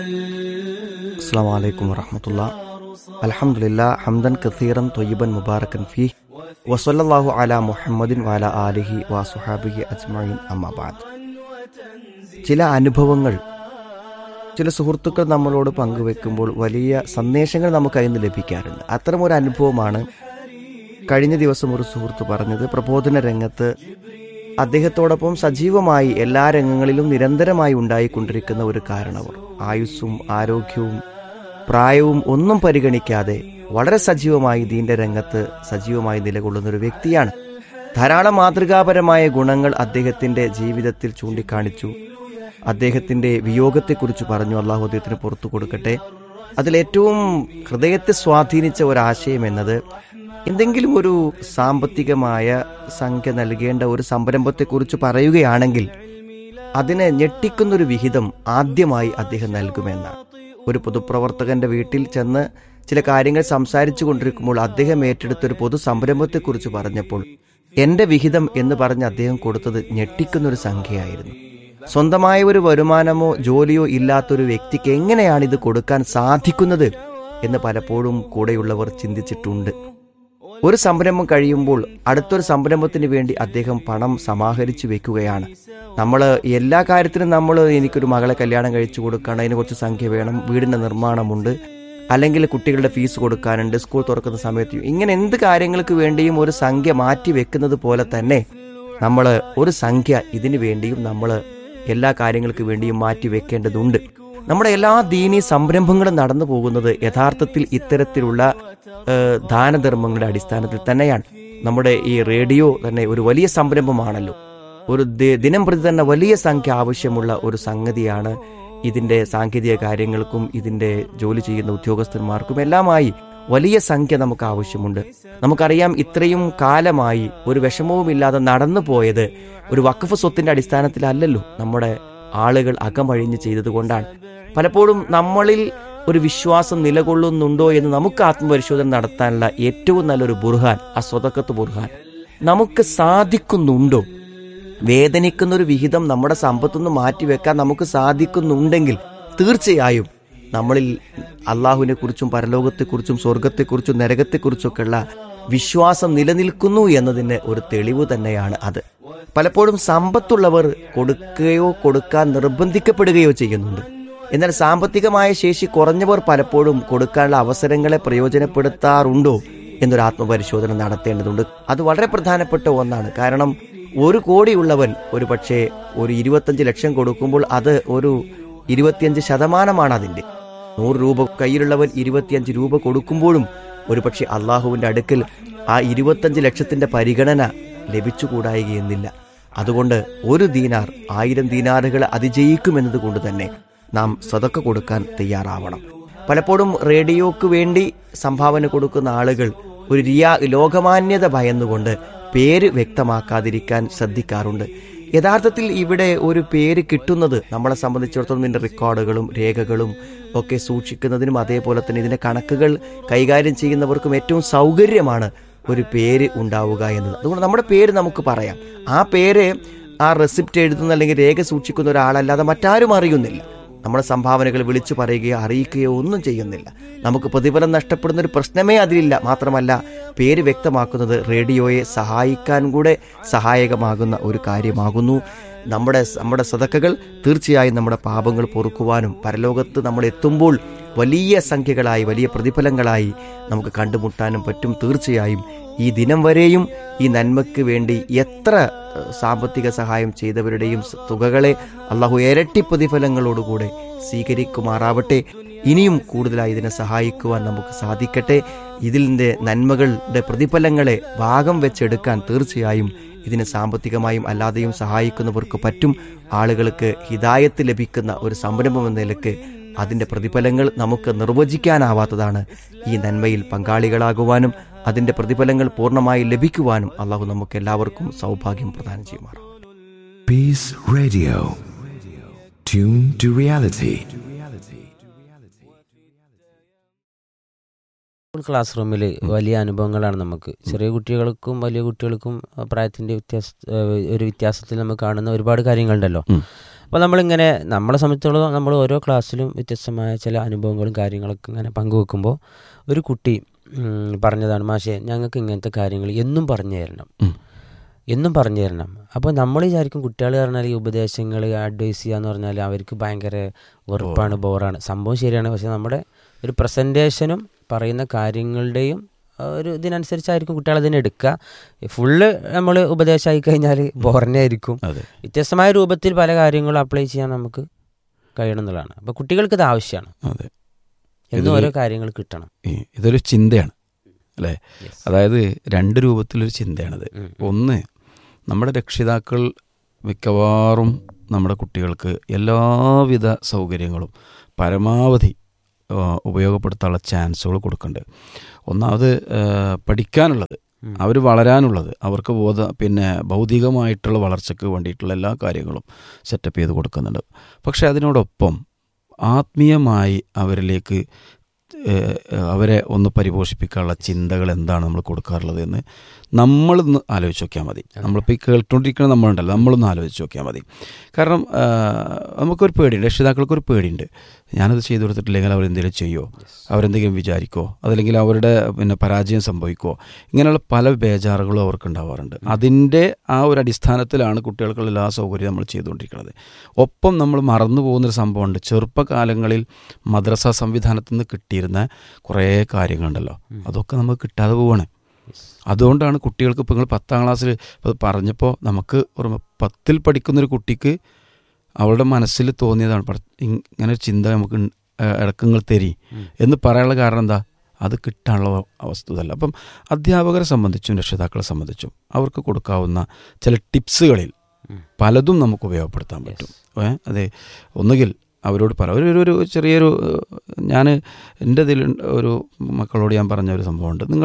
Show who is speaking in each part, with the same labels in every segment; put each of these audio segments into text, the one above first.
Speaker 1: السلام عليكم ورحمة الله الحمد لله حمدا كثيرا طيبا مباركا فيه وصلى الله على محمد وعلى آله وصحابه أجمعين أما بعد ചില അനുഭവങ്ങൾ ചില സുഹൃത്തുക്കൾ നമ്മളോട് പങ്കുവെക്കുമ്പോൾ വലിയ സന്ദേശങ്ങൾ നമുക്ക് അതിൽ നിന്ന് ലഭിക്കാറുണ്ട് അത്തരമൊരു അനുഭവമാണ് കഴിഞ്ഞ ദിവസം ഒരു സുഹൃത്ത് പറഞ്ഞത് പ്രബോധന രംഗത്ത് അദ്ദേഹത്തോടൊപ്പം സജീവമായി എല്ലാ രംഗങ്ങളിലും നിരന്തരമായി ഉണ്ടായിക്കൊണ്ടിരിക്കുന്ന ഒരു കാരണവർ ആയുസ്സും ആരോഗ്യവും പ്രായവും ഒന്നും പരിഗണിക്കാതെ വളരെ സജീവമായി ദീന്റെ രംഗത്ത് സജീവമായി നിലകൊള്ളുന്ന ഒരു വ്യക്തിയാണ് ധാരാളം മാതൃകാപരമായ ഗുണങ്ങൾ അദ്ദേഹത്തിന്റെ ജീവിതത്തിൽ ചൂണ്ടിക്കാണിച്ചു അദ്ദേഹത്തിന്റെ വിയോഗത്തെക്കുറിച്ച് പറഞ്ഞു അള്ളാഹു അദ്ദേഹത്തിന് പുറത്തു കൊടുക്കട്ടെ അതിലേറ്റവും ഹൃദയത്തെ സ്വാധീനിച്ച ഒരാശയം എന്നത് എന്തെങ്കിലും ഒരു സാമ്പത്തികമായ സംഖ്യ നൽകേണ്ട ഒരു സംരംഭത്തെക്കുറിച്ച് പറയുകയാണെങ്കിൽ അതിനെ ഞെട്ടിക്കുന്നൊരു വിഹിതം ആദ്യമായി അദ്ദേഹം നൽകുമെന്നാണ് ഒരു പൊതുപ്രവർത്തകന്റെ വീട്ടിൽ ചെന്ന് ചില കാര്യങ്ങൾ സംസാരിച്ചു കൊണ്ടിരിക്കുമ്പോൾ അദ്ദേഹം ഏറ്റെടുത്ത ഒരു പൊതു സംരംഭത്തെക്കുറിച്ച് പറഞ്ഞപ്പോൾ എന്റെ വിഹിതം എന്ന് പറഞ്ഞ് അദ്ദേഹം കൊടുത്തത് ഞെട്ടിക്കുന്നൊരു സംഖ്യയായിരുന്നു സ്വന്തമായ ഒരു വരുമാനമോ ജോലിയോ ഇല്ലാത്തൊരു വ്യക്തിക്ക് എങ്ങനെയാണ് ഇത് കൊടുക്കാൻ സാധിക്കുന്നത് എന്ന് പലപ്പോഴും കൂടെയുള്ളവർ ചിന്തിച്ചിട്ടുണ്ട് ഒരു സംരംഭം കഴിയുമ്പോൾ അടുത്തൊരു സംരംഭത്തിന് വേണ്ടി അദ്ദേഹം പണം സമാഹരിച്ചു വെക്കുകയാണ് നമ്മൾ എല്ലാ കാര്യത്തിനും നമ്മൾ എനിക്കൊരു മകളെ കല്യാണം കഴിച്ചു കൊടുക്കണം അതിന് കുറച്ച് സംഖ്യ വേണം വീടിന്റെ നിർമ്മാണമുണ്ട് അല്ലെങ്കിൽ കുട്ടികളുടെ ഫീസ് കൊടുക്കാനുണ്ട് സ്കൂൾ തുറക്കുന്ന സമയത്ത് ഇങ്ങനെ എന്ത് കാര്യങ്ങൾക്ക് വേണ്ടിയും ഒരു സംഖ്യ മാറ്റി വെക്കുന്നത് പോലെ തന്നെ നമ്മൾ ഒരു സംഖ്യ ഇതിനു വേണ്ടിയും നമ്മൾ എല്ലാ കാര്യങ്ങൾക്ക് വേണ്ടിയും മാറ്റി വെക്കേണ്ടതുണ്ട് നമ്മുടെ എല്ലാ ദീനീ സംരംഭങ്ങളും നടന്നു പോകുന്നത് യഥാർത്ഥത്തിൽ ഇത്തരത്തിലുള്ള ഏഹ്, ദാനധർമ്മങ്ങളുടെ അടിസ്ഥാനത്തിൽ തന്നെയാണ് നമ്മുടെ ഈ റേഡിയോ തന്നെ ഒരു വലിയ സംരംഭമാണല്ലോ ഒരു ദി- ദിനം പ്രതി തന്നെ വലിയ സംഖ്യ ആവശ്യമുള്ള ഒരു സംഗതിയാണ് ഇതിന്റെ സാങ്കേതിക കാര്യങ്ങൾക്കും ഇതിന്റെ ജോലി ചെയ്യുന്ന ഉദ്യോഗസ്ഥന്മാർക്കും എല്ലാമായി വലിയ സംഖ്യ നമുക്ക് ആവശ്യമുണ്ട് നമുക്കറിയാം ഇത്രയും കാലമായി ഒരു വിഷമവുമില്ലാതെ നടന്നു പോയത് ഒരു വഖഫ് സ്വത്തിന്റെ അടിസ്ഥാനത്തിലല്ലല്ലോ നമ്മുടെ ആളുകൾ അകമഴിഞ്ഞ് ചെയ്തതുകൊണ്ടാണ് പലപ്പോഴും നമ്മളിൽ ഒരു വിശ്വാസം നിലകൊള്ളുന്നുണ്ടോ എന്ന് നമുക്ക് ആത്മപരിശോധന നടത്താനുള്ള ഏറ്റവും നല്ലൊരു ബുർഹാൻ ആ സ്വതക്കത്ത് ബുർഹാൻ നമുക്ക് സാധിക്കുന്നുണ്ടോ വേദനിക്കുന്ന ഒരു വിഹിതം നമ്മുടെ സമ്പത്തുനിന്ന് മാറ്റിവെക്കാൻ നമുക്ക് സാധിക്കുന്നുണ്ടെങ്കിൽ തീർച്ചയായും നമ്മളിൽ അള്ളാഹുവിനെ കുറിച്ചും പരലോകത്തെക്കുറിച്ചും സ്വർഗത്തെക്കുറിച്ചും നരകത്തെക്കുറിച്ചൊക്കെയുള്ള വിശ്വാസം നിലനിൽക്കുന്നു എന്നതിന് ഒരു തെളിവ് തന്നെയാണ് അത് പലപ്പോഴും സമ്പത്തുള്ളവർ കൊടുക്കുകയോ കൊടുക്കാൻ നിർബന്ധിക്കപ്പെടുകയോ ചെയ്യുന്നുണ്ട് എന്നാൽ സാമ്പത്തികമായ ശേഷി കുറഞ്ഞവർ പലപ്പോഴും കൊടുക്കാനുള്ള അവസരങ്ങളെ പ്രയോജനപ്പെടുത്താറുണ്ടോ എന്നൊരു ആത്മപരിശോധന നടത്തേണ്ടതുണ്ട് അത് വളരെ പ്രധാനപ്പെട്ട ഒന്നാണ് കാരണം ഒരു കോടിയുള്ളവൻ ഒരു പക്ഷേ ഒരു ഇരുപത്തഞ്ച് ലക്ഷം കൊടുക്കുമ്പോൾ അത് ഒരു ഇരുപത്തിയഞ്ച് ശതമാനമാണ് അതിന്റെ നൂറ് രൂപ കയ്യിലുള്ളവൻ ഇരുപത്തിയഞ്ച് രൂപ കൊടുക്കുമ്പോഴും ഒരുപക്ഷെ അള്ളാഹുവിന്റെ അടുക്കൽ ആ ഇരുപത്തഞ്ച് ലക്ഷത്തിന്റെ പരിഗണന ലഭിച്ചുകൂടായികയെന്നില്ല അതുകൊണ്ട് ഒരു ദീനാർ ആയിരം ദീനാറുകൾ അതിജയിക്കുമെന്നത് കൊണ്ട് തന്നെ നാം സതക്ക കൊടുക്കാൻ തയ്യാറാവണം പലപ്പോഴും റേഡിയോക്ക് വേണ്ടി സംഭാവന കൊടുക്കുന്ന ആളുകൾ ഒരു റിയാ ലോകമാന്യത ഭയന്നുകൊണ്ട് പേര് വ്യക്തമാക്കാതിരിക്കാൻ ശ്രദ്ധിക്കാറുണ്ട് യഥാർത്ഥത്തിൽ ഇവിടെ ഒരു പേര് കിട്ടുന്നത് നമ്മളെ സംബന്ധിച്ചിടത്തോളം ഇതിന്റെ റെക്കോർഡുകളും രേഖകളും ഒക്കെ സൂക്ഷിക്കുന്നതിനും അതേപോലെ തന്നെ ഇതിന്റെ കണക്കുകൾ കൈകാര്യം ചെയ്യുന്നവർക്കും ഏറ്റവും സൗകര്യമാണ് ഒരു പേര് ഉണ്ടാവുക എന്നത് അതുകൊണ്ട് നമ്മുടെ പേര് നമുക്ക് പറയാം ആ പേര് ആ റെസിപ്റ്റ് എഴുതുന്ന അല്ലെങ്കിൽ രേഖ സൂക്ഷിക്കുന്ന ഒരാളല്ലാതെ മറ്റാരും അറിയുന്നില്ല നമ്മുടെ സംഭാവനകൾ വിളിച്ചു പറയുകയോ അറിയിക്കുകയോ ഒന്നും ചെയ്യുന്നില്ല നമുക്ക് പ്രതിഫലം നഷ്ടപ്പെടുന്ന ഒരു പ്രശ്നമേ അതിലില്ല മാത്രമല്ല പേര് വ്യക്തമാക്കുന്നത് റേഡിയോയെ സഹായിക്കാൻ കൂടെ സഹായകമാകുന്ന ഒരു കാര്യമാകുന്നു നമ്മുടെ നമ്മുടെ സതക്കകൾ തീർച്ചയായും നമ്മുടെ പാപങ്ങൾ പൊറുക്കുവാനും പരലോകത്ത് നമ്മൾ എത്തുമ്പോൾ വലിയ സംഖ്യകളായി വലിയ പ്രതിഫലങ്ങളായി നമുക്ക് കണ്ടുമുട്ടാനും പറ്റും തീർച്ചയായും ഈ ദിനം വരെയും ഈ നന്മയ്ക്ക് വേണ്ടി എത്ര ഏഹ്, സാമ്പത്തിക സഹായം ചെയ്തവരുടെയും സ- തുകകളെ അള്ളാഹു ഇരട്ടി പ്രതിഫലങ്ങളോടുകൂടെ സ്വീകരിക്കുമാറാവട്ടെ ഇനിയും കൂടുതലായി ഇതിനെ സഹായിക്കുവാൻ നമുക്ക് സാധിക്കട്ടെ ഇതിൻ്റെ നന്മകളുടെ പ്രതിഫലങ്ങളെ ഭാഗം വെച്ചെടുക്കാൻ തീർച്ചയായും ഇതിന് സാമ്പത്തികമായും അല്ലാതെയും സഹായിക്കുന്നവർക്ക് പറ്റും ആളുകൾക്ക് ഹിതായത്ത് ലഭിക്കുന്ന ഒരു സംരംഭം എന്ന നിലക്ക് അതിന്റെ പ്രതിഫലങ്ങൾ നമുക്ക് നിർവചിക്കാനാവാത്തതാണ് ഈ നന്മയിൽ പങ്കാളികളാകുവാനും അതിന്റെ പ്രതിഫലങ്ങൾ പൂർണ്ണമായി ലഭിക്കുവാനും അള്ളാഹു നമുക്ക് എല്ലാവർക്കും സൗഭാഗ്യം പ്രദാനം ചെയ്യുമാറാം
Speaker 2: Peace Radio. Tune to reality.
Speaker 3: School class റൂമിൽ വലിയ അനുഭവങ്ങളാണ് നമുക്ക് ചെറിയ കുട്ടികൾക്കും വലിയ കുട്ടികൾക്കും ആ, പ്രായത്തിന്റെ വ്യത്യാസ ആ, ഒരു വ്യത്യാസത്തിൽ നമുക്ക് കാണുന്ന ഒരുപാട് കാര്യങ്ങളുണ്ടല്ലോ അപ്പോൾ നമ്മളിങ്ങനെ നമ്മളെ സംബന്ധിച്ചിടത്തോളം നമ്മൾ ഓരോ ക്ലാസ്സിലും വ്യത്യസ്തമായ ചില അനുഭവങ്ങളും കാര്യങ്ങളൊക്കെ ഇങ്ങനെ പങ്കുവെക്കുമ്പോൾ ഒരു കുട്ടി ഉം, പറഞ്ഞതാണ് മാഷേ ഞങ്ങൾക്ക് ഇങ്ങനത്തെ കാര്യങ്ങൾ എന്നും പറഞ്ഞു തരണം
Speaker 4: ഉം.
Speaker 3: എന്നും പറഞ്ഞു തരണം അപ്പോൾ നമ്മൾ വിചാരിക്കും കുട്ടികൾ പറഞ്ഞാൽ ഈ ഉപദേശങ്ങൾ അഡ്വൈസ് ചെയ്യുക എന്ന് പറഞ്ഞാൽ അവർക്ക് ഭയങ്കര വെറുപ്പാണ് ബോറാണ് സംഭവം ശരിയാണ് പക്ഷെ നമ്മുടെ ഒരു പ്രസൻറ്റേഷനും പറയുന്ന കാര്യങ്ങളുടെയും ആ, ഒരു ഇതിനനുസരിച്ചായിരിക്കും കുട്ടികൾ അതിനെ എടുക്കുക ഫുള്ള് നമ്മൾ ഉപദേശമായി കഴിഞ്ഞാൽ ബോറന്നെ ആയിരിക്കും
Speaker 4: അതെ
Speaker 3: വ്യത്യസ്തമായ രൂപത്തിൽ പല കാര്യങ്ങളും അപ്ലൈ ചെയ്യാൻ നമുക്ക് കഴിയണം എന്നുള്ളതാണ് അപ്പോൾ കുട്ടികൾക്ക് ഇത് ആവശ്യമാണ്
Speaker 4: അതെ
Speaker 3: എന്നും
Speaker 4: ഇതൊരു-
Speaker 3: ഓരോ കാര്യങ്ങൾ കിട്ടണം
Speaker 4: ഈ ഇതൊരു ചിന്തയാണ് അല്ലേ
Speaker 3: Yes.
Speaker 4: അതായത് രണ്ട് രൂപത്തിലൊരു ചിന്തയാണിത്
Speaker 3: ഉം, ഉം.
Speaker 4: ഒന്ന് നമ്മുടെ രക്ഷിതാക്കൾ മിക്കവാറും നമ്മുടെ കുട്ടികൾക്ക് എല്ലാവിധ സൗകര്യങ്ങളും പരമാവധി ആ, ഉപയോഗപ്പെടുത്താനുള്ള ചാൻസുകൾ കൊടുക്കുന്നുണ്ട് ഒന്നാമത് ആ, പഠിക്കാനുള്ളത്
Speaker 3: ഉം.
Speaker 4: അവർ വളരാനുള്ളത് അവർക്ക് ബോധ പിന്നെ ഭൗതികമായിട്ടുള്ള വളർച്ചയ്ക്ക് വേണ്ടിയിട്ടുള്ള എല്ലാ കാര്യങ്ങളും സെറ്റപ്പ് ചെയ്ത് കൊടുക്കുന്നുണ്ട് പക്ഷേ അതിനോടൊപ്പം ആത്മീയമായി അവരിലേക്ക് ഏഹ്, അവരെ ഒന്ന് പരിപോഷിപ്പിക്കാനുള്ള ചിന്തകൾ എന്താണ് നമ്മൾ കൊടുക്കാറുള്ളത് എന്ന് നമ്മളൊന്ന് ആലോചിച്ച് നോക്കിയാൽ മതി നമ്മളിപ്പോൾ ഈ കേട്ടുകൊണ്ടിരിക്കുന്ന നമ്മളുണ്ടല്ലോ നമ്മളൊന്ന് ആലോചിച്ച് നോക്കിയാൽ മതി കാരണം ആ, നമുക്കൊരു പേടിയുണ്ട് രക്ഷിതാക്കൾക്കൊരു പേടിയുണ്ട് ഞാനത് ചെയ്തു കൊടുത്തിട്ടില്ലെങ്കിൽ അവരെന്തെങ്കിലും ചെയ്യുമോ അവരെന്തെങ്കിലും വിചാരിക്കുമോ അതല്ലെങ്കിൽ അവരുടെ പിന്നെ പരാജയം സംഭവിക്കുമോ ഇങ്ങനെയുള്ള പല ബേജാറുകളും അവർക്ക് ഉണ്ടാവാറുണ്ട് അതിൻ്റെ ആ ഒരു അടിസ്ഥാനത്തിലാണ് കുട്ടികൾക്കുള്ള എല്ലാ സൗകര്യവും നമ്മൾ ചെയ്തുകൊണ്ടിരിക്കുന്നത് ഒപ്പം നമ്മൾ മറന്നു പോകുന്നൊരു സംഭവമുണ്ട് ചെറുപ്പകാലങ്ങളിൽ മദ്രസ സംവിധാനത്തിൽ നിന്ന് കിട്ടിയിരുന്ന കുറേ കാര്യങ്ങളുണ്ടല്ലോ അതൊക്കെ നമുക്ക് കിട്ടാതെ പോവാണ് അതുകൊണ്ടാണ് കുട്ടികൾക്ക് ഇപ്പോൾ നിങ്ങൾ പത്താം ക്ലാസ്സിൽ ഇപ്പോൾ പറഞ്ഞപ്പോൾ നമുക്ക് ഓർമ്മ പത്തിൽ പഠിക്കുന്നൊരു കുട്ടിക്ക് അവളുടെ മനസ്സിൽ തോന്നിയതാണ് പട- ഇങ്ങനെ ഒരു ചിന്ത നമുക്ക് ഉൺ- ഏഹ് ഇടക്കങ്ങൾ തരി എന്ന് പറയാനുള്ള കാരണം എന്താ അത് കിട്ടാനുള്ള അവസ്ഥതല്ല അപ്പം അധ്യാപകരെ സംബന്ധിച്ചും രക്ഷിതാക്കളെ സംബന്ധിച്ചും അവർക്ക് കൊടുക്കാവുന്ന ചില ടിപ്സുകളിൽ പലതും നമുക്ക് ഉപയോഗപ്പെടുത്താൻ പറ്റും ഏ അതെ ഒന്നുകിൽ അവരോട് പറ ഒരു ഒരു- ഒരു ചെറിയൊരു ഞാൻ എൻ്റെ ഇതിൽ ഒരു മക്കളോട് ഞാൻ പറഞ്ഞ ഒരു സംഭവമുണ്ട് നിങ്ങൾ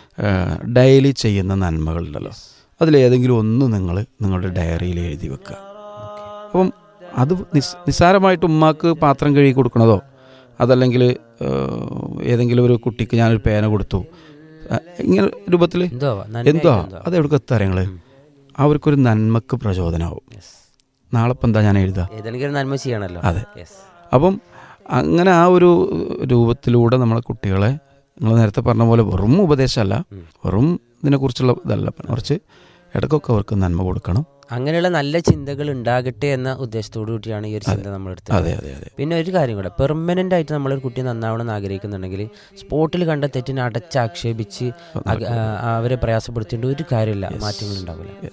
Speaker 4: ഡെയിലി ചെയ്യുന്ന നന്മകളുണ്ടല്ലോ അതിലേതെങ്കിലും ഒന്ന് നിങ്ങൾ നിങ്ങളുടെ ഡയറിയിൽ എഴുതി വെക്കുക അപ്പം അത് നിസ് നിസ്സാരമായിട്ട് ഉമ്മാക്ക് പാത്രം കഴുകി കൊടുക്കണതോ അതല്ലെങ്കിൽ ഏതെങ്കിലും ഒരു കുട്ടിക്ക് ഞാനൊരു പേന കൊടുത്തു ആ, ഇങ്ങനെ രൂപത്തിൽ
Speaker 3: എന്തോ
Speaker 4: എന്തോ അത് എവിടെ എത്താ നിങ്ങൾ അവർക്കൊരു നന്മക്ക് പ്രചോദനമാവും നാളെ ഇപ്പം എന്താ ഞാൻ എഴുതുക
Speaker 3: ഏതെങ്കിലും ഒരു നന്മ ചെയ്യണമല്ലോ
Speaker 4: അതെ.
Speaker 3: Yes.
Speaker 4: അപ്പം അങ്ങനെ ആ ഒരു രൂപത്തിലൂടെ നമ്മളെ കുട്ടികളെ നിങ്ങൾ നേരത്തെ പറഞ്ഞ പോലെ വെറും ഉപദേശമല്ല വെറും ഇതിനെക്കുറിച്ചുള്ള ഇതല്ല കുറച്ച് ഇടയ്ക്കൊക്കെ അവർക്ക് നന്മ കൊടുക്കണം
Speaker 3: അങ്ങനെയുള്ള നല്ല ചിന്തകൾ ഉണ്ടാകട്ടെ എന്ന ഉദ്ദേശത്തോടു കൂടിയാണ് ഈ ഒരു ചിന്ത നമ്മൾ എടുത്തത്
Speaker 4: അതെ അതെ അതെ
Speaker 3: പിന്നെ ഒരു കാര്യം കൂടെ പെർമനന്റ് ആയിട്ട് നമ്മളൊരു കുട്ടി നന്നാവണം എന്ന് ആഗ്രഹിക്കുന്നുണ്ടെങ്കിൽ സ്പോട്ടിൽ കണ്ട തെറ്റിനെ അടച്ചാക്ഷേപിച്ച് അക- ആ, അവരെ പ്രയാസപ്പെടുത്തേണ്ട ഒരു കാര്യമില്ല മാറ്റങ്ങൾ ഉണ്ടാവില്ല